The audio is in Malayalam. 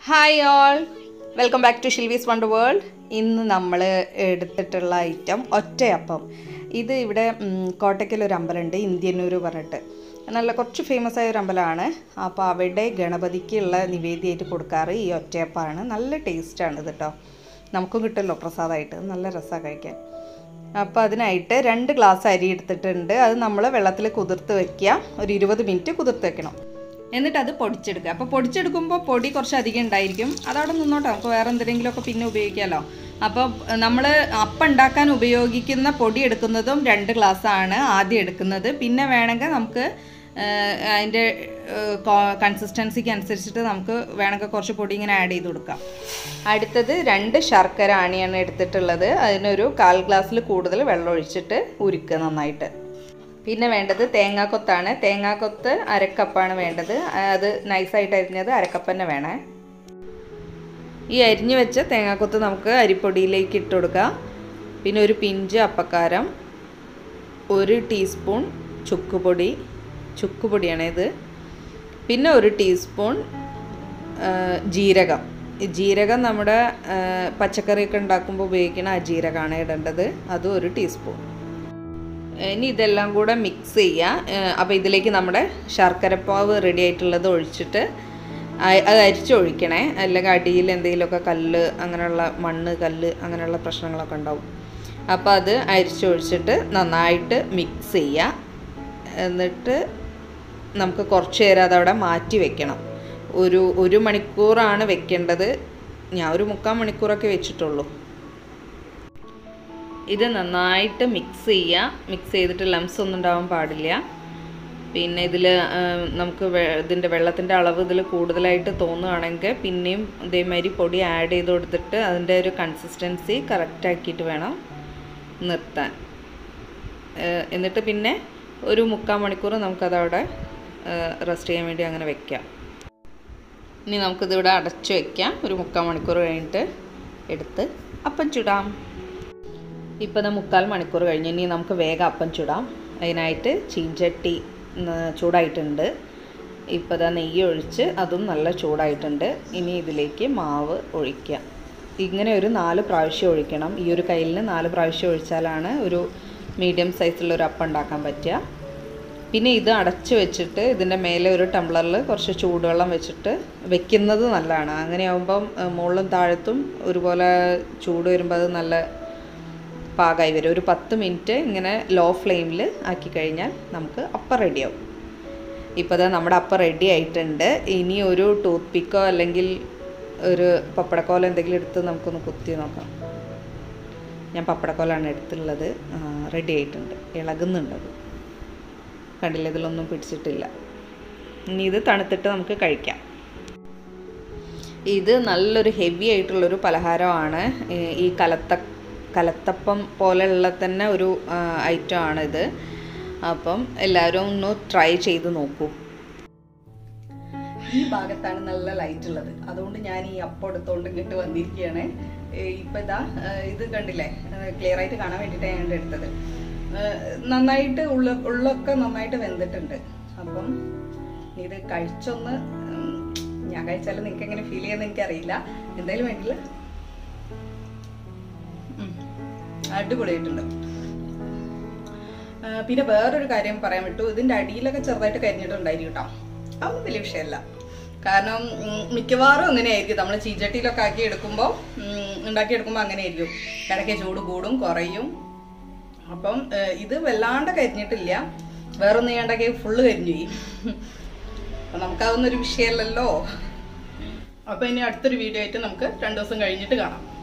hi all welcome back to ഷിൽവീസ് വണ്ടർ വേൾഡ് ഇന്ന് നമ്മൾ എടുത്തിട്ടുള്ള ഐറ്റം ഒറ്റയപ്പം ഇത് ഇവിടെ ഉം, കോട്ടയ്ക്കൽ ഒരു അമ്പലമുണ്ട് ഇന്ത്യന്നൂർ പറഞ്ഞിട്ട് നല്ല കുറച്ച് ഫേമസ് ആയ ഒരു അമ്പലമാണ് അപ്പോൾ അവിടെ ഗണപതിക്കുള്ള നിവേദ്യമായിട്ട് കൊടുക്കാറ് ഈ ഒറ്റയപ്പമാണ് നല്ല ടേസ്റ്റാണ് ഇത് കേട്ടോ നമുക്കും കിട്ടുമല്ലോ പ്രസാദമായിട്ട് നല്ല രസമാണ് കഴിക്കാൻ അപ്പോൾ അതിനായിട്ട് രണ്ട് ഗ്ലാസ് അരി എടുത്തിട്ടുണ്ട് അത് നമ്മൾ വെള്ളത്തിൽ കുതിർത്ത് വെക്കുക ഒരു ഇരുപത് മിനിറ്റ് കുതിർത്ത് വെക്കണം എന്നിട്ട് അത് പൊടിച്ചെടുക്കുക അപ്പോൾ പൊടിച്ചെടുക്കുമ്പോൾ പൊടി കുറച്ച് അധികം ഉണ്ടായിരിക്കും അതവിടെ നിന്നോട്ടെ നമുക്ക് വേറെ എന്തെങ്കിലുമൊക്കെ പിന്നെ ഉപയോഗിക്കാമല്ലോ അപ്പോൾ നമ്മൾ അപ്പം ഉണ്ടാക്കാൻ ഉപയോഗിക്കുന്ന പൊടി എടുക്കുന്നതും രണ്ട് ഗ്ലാസ് ആണ് ആദ്യം എടുക്കുന്നത് പിന്നെ വേണമെങ്കിൽ നമുക്ക് അതിൻ്റെ കൺസിസ്റ്റൻസിക്ക് അനുസരിച്ചിട്ട് നമുക്ക് വേണമെങ്കിൽ കുറച്ച് പൊടി ഇങ്ങനെ ആഡ് ചെയ്ത് കൊടുക്കാം അടുത്തത് രണ്ട് ശർക്കര ആണിയാണ് എടുത്തിട്ടുള്ളത് അതിനൊരു കാൽ ഗ്ലാസ്സിൽ കൂടുതൽ വെള്ളം ഒഴിച്ചിട്ട് ഉരുക്കുക നന്നായിട്ട് പിന്നെ വേണ്ടത് തേങ്ങാക്കൊത്താണ് തേങ്ങാക്കൊത്ത് അരക്കപ്പാണ് വേണ്ടത് അത് നൈസായിട്ട് അരിഞ്ഞത് അരക്കപ്പ് തന്നെ വേണേ ഈ അരിഞ്ഞു വെച്ച തേങ്ങാക്കൊത്ത് നമുക്ക് അരിപ്പൊടിയിലേക്ക് ഇട്ട് കൊടുക്കാം പിന്നെ ഒരു പിഞ്ച് അപ്പക്കാരം ഒരു ടീസ്പൂൺ ചുക്കുപൊടി ചുക്കുപൊടിയാണ് ഇത് പിന്നെ ഒരു ടീസ്പൂൺ ആ, ജീരകം ഈ ജീരകം നമ്മുടെ ആ, പച്ചക്കറിയൊക്കെ ഉണ്ടാക്കുമ്പോൾ ഉപയോഗിക്കുന്ന ആ ജീരകമാണ് ഇടേണ്ടത് അതും ഒരു ടീസ്പൂൺ ഇനി ഇതെല്ലാം കൂടെ മിക്സ് ചെയ്യുക അപ്പോൾ ഇതിലേക്ക് നമ്മുടെ ശർക്കരപ്പാവ് റെഡി ആയിട്ടുള്ളത് ഒഴിച്ചിട്ട് അ- അത് അരിച്ചൊഴിക്കണേ അല്ലെങ്കിൽ അടിയിൽ എന്തെങ്കിലുമൊക്കെ കല്ല് അങ്ങനെയുള്ള മണ്ണ് കല്ല് അങ്ങനെയുള്ള പ്രശ്നങ്ങളൊക്കെ ഉണ്ടാവും അപ്പോൾ അത് അരിച്ചൊഴിച്ചിട്ട് നന്നായിട്ട് മിക്സ് ചെയ്യുക എന്നിട്ട് നമുക്ക് കുറച്ച് നേരം അതവിടെ മാറ്റി വെക്കണം ഒരു ഒരു മണിക്കൂറാണ് വെക്കേണ്ടത് ഞാൻ ഒരു മുക്കാൽ മണിക്കൂറൊക്കെ വെച്ചിട്ടുള്ളൂ ഇത് നന്നായിട്ട് മിക്സ് ചെയ്യുക മിക്സ് ചെയ്തിട്ട് ലംസ് ഒന്നും ഉണ്ടാവാൻ പാടില്ല പിന്നെ ഇതിൽ നമുക്ക് വെ- ഇതിൻ്റെ വെള്ളത്തിൻ്റെ അളവ് ഇതിൽ കൂടുതലായിട്ട് തോന്നുകയാണെങ്കിൽ പിന്നെയും ഇതേമാതിരി പൊടി ആഡ് ചെയ്ത് കൊടുത്തിട്ട് അതിൻ്റെ ഒരു കൺസിസ്റ്റൻസി കറക്റ്റ് ആക്കിയിട്ട് വേണം നിർത്താൻ ഏഹ് എന്നിട്ട് പിന്നെ ഒരു മുക്കാൽ മണിക്കൂർ നമുക്കതവിടെ റെസ്റ്റ് ചെയ്യാൻ വേണ്ടി അങ്ങനെ വെക്കാം ഇനി നമുക്കിതിവിടെ അടച്ചു വെക്കാം ഒരു മുക്കാൽ മണിക്കൂർ കഴിഞ്ഞിട്ട് എടുത്ത് അപ്പം ചുടാം ഇപ്പോൾ ഇത് മുക്കാൽ മണിക്കൂർ കഴിഞ്ഞ് ഇനി നമുക്ക് വേഗം അപ്പം ചുടാം അതിനായിട്ട് ചീഞ്ചട്ടി ഉം, ചൂടായിട്ടുണ്ട് ഇപ്പോൾ ഇതാ നെയ്യ് ഒഴിച്ച് അതും നല്ല ചൂടായിട്ടുണ്ട് ഇനി ഇതിലേക്ക് മാവ് ഒഴിക്കുക ഇങ്ങനെ ഒരു നാല് പ്രാവശ്യം ഒഴിക്കണം ഈ ഒരു കയ്യിലിന് നാല് പ്രാവശ്യം ഒഴിച്ചാലാണ് ഒരു മീഡിയം സൈസുള്ള ഒരു അപ്പം ഉണ്ടാക്കാൻ പറ്റുക പിന്നെ ഇത് അടച്ചു വെച്ചിട്ട് ഇതിൻ്റെ മേലെ ഒരു ടംബ്ലറിൽ കുറച്ച് ചൂടുവെള്ളം വെച്ചിട്ട് വെക്കുന്നത് നല്ലതാണ് അങ്ങനെയാകുമ്പം ഏഹ്, മുകളിലും താഴത്തും ഒരുപോലെ ചൂട് വരുമ്പോൾ അത് നല്ല പാകമായി വരും ഒരു പത്ത് മിനിറ്റ് ഇങ്ങനെ ലോ ഫ്ലെയിമിൽ ആക്കി കഴിഞ്ഞാൽ നമുക്ക് അപ്പം റെഡിയാവും ഇപ്പോൾ ദാ നമ്മുടെ അപ്പം റെഡി ആയിട്ടുണ്ട് ഇനി ഒരു ടൂത്ത് പിക്കോ അല്ലെങ്കിൽ ഒരു പപ്പടക്കോല എന്തെങ്കിലും എടുത്ത് നമുക്കൊന്ന് കുത്തി നോക്കാം ഞാൻ പപ്പടക്കോലാണ് എടുത്തുള്ളത് റെഡി ആയിട്ടുണ്ട് ഇളകുന്നുണ്ട് അത് കണ്ടില്ല ഇതിലൊന്നും പിടിച്ചിട്ടില്ല ഇനി ഇത് തണുത്തിട്ട് നമുക്ക് കഴിക്കാം ഇത് നല്ലൊരു ഹെവി ആയിട്ടുള്ളൊരു പലഹാരമാണ് ഈ- ഈ കലത്ത കലത്തപ്പം പോലെയുള്ള തന്നെ ഒരു ഐറ്റം ആണ് ഇത് അപ്പം എല്ലാവരും ഒന്ന് ട്രൈ ചെയ്ത് നോക്കൂ ഈ ഭാഗത്താണ് നല്ല ലൈറ്റ് ഉള്ളത് അതുകൊണ്ട് ഞാൻ ഈ അപ്പം എടുത്തോണ്ട് ഇങ്ങോട്ട് വന്നിരിക്കുകയാണ് ഏ, ഇപ്പൊ ഇതാ ഏ, ഇത് കണ്ടില്ലേ ക്ലിയർ ആയിട്ട് കാണാൻ വേണ്ടിയിട്ടാണ് ഞാൻ എടുത്തത് ഏ, നന്നായിട്ട് ഉള്ള ഉള്ളൊക്കെ നന്നായിട്ട് വെന്തിട്ടുണ്ട് അപ്പം ഇത് കഴിച്ചൊന്ന് ഉം, ഞാൻ കഴിച്ചാലും നിങ്ങൾക്ക് എങ്ങനെ ഫീൽ ചെയ്യുന്ന എനിക്കറിയില്ല എന്തായാലും വേണ്ടില്ല ഉം, അടിപൊളിയായിട്ടുണ്ട് ആ, പിന്നെ വേറൊരു കാര്യം പറയാൻ വിട്ടു ഇതിന്റെ അടിയിലൊക്കെ ചെറുതായിട്ട് കരിഞ്ഞിട്ടുണ്ടായിരിക്കും കേട്ടോ അതൊന്നും വലിയ വിഷയമല്ല കാരണം ഉം, മിക്കവാറും അങ്ങനെയായിരിക്കും നമ്മൾ ചീച്ചട്ടിയിലൊക്കെ ആക്കി എടുക്കുമ്പോൾ ഉണ്ടാക്കി എടുക്കുമ്പോൾ അങ്ങനെയായിരിക്കും ഇടയ്ക്ക് ചൂട് കൂടും കുറയും അപ്പം ഏ, ഇത് വല്ലാണ്ട് കരിഞ്ഞിട്ടില്ല വേറൊന്നും ഞാൻ ഉണ്ടാക്കിയ ഫുള്ള് കരിഞ്ഞു പോയി അപ്പം നമുക്കതൊന്നും ഒരു വിഷയമല്ലല്ലോ അപ്പം ഇനി അടുത്തൊരു വീഡിയോ ആയിട്ട് നമുക്ക് രണ്ടു ദിവസം കഴിഞ്ഞിട്ട് കാണാം